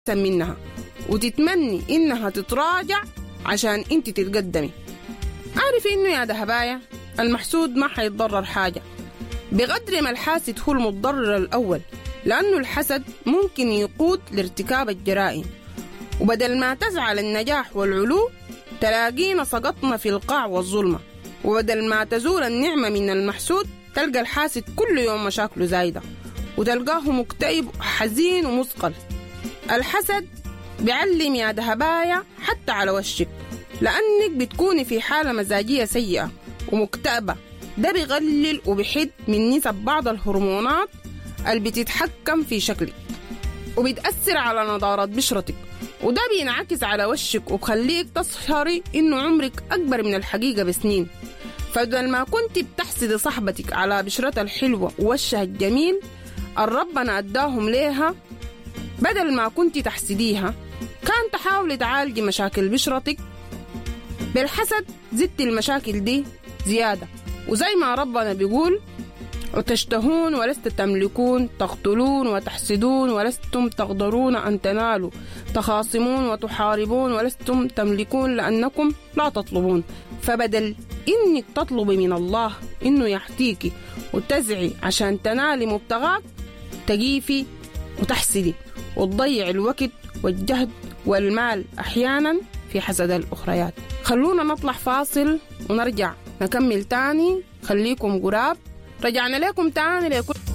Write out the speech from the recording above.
أحسن منها وتتمني إنها تتراجع عشان أنت تتقدمي عارف إنه يا دهبايا المحسود ما حيتضرر حاجة بقدر ما الحاسد هو المتضرر الأول لأنه الحسد ممكن يقود لارتكاب الجرائم وبدل ما تسعى للنجاح والعلو تلاقينا سقطنا في القاع والظلمة وبدل ما تزول النعمة من المحسود تلقى الحاسد كل يوم مشاكله زايدة وتلقاه مكتئب حزين ومثقل الحسد بيعلم يا دهبايا حتى على وشك لأنك بتكوني في حالة مزاجية سيئة ومكتئبة ده بيقلل وبيحد من نسب بعض الهرمونات اللي بتتحكم في شكلك وبتأثر على نضارة بشرتك وده بينعكس على وشك وبخليك تظهري انه عمرك اكبر من الحقيقة بسنين فبدل ما كنت بتحسدي صاحبتك على بشرتها الحلوة ووشها الجميل الربنا اداهم ليها بدل ما كنت تحسديها كان تحاولي تعالجي مشاكل بشرتك بالحسد زدت المشاكل دي زيادة وزي ما ربنا بيقول وتشتهون ولست تملكون تقتلون وتحسدون ولستم تقدرون أن تنالوا تخاصمون وتحاربون ولستم تملكون لأنكم لا تطلبون فبدل إنك تطلبي من الله إنه يحتيكي وتزعي عشان تنالي مبتغاك تجيفي وتحسدي وتضيع الوقت والجهد والمال أحيانا في حسد الأخريات خلونا نطلع فاصل ونرجع نكمل تاني خليكم قراب رجعنا لكم تاني لكل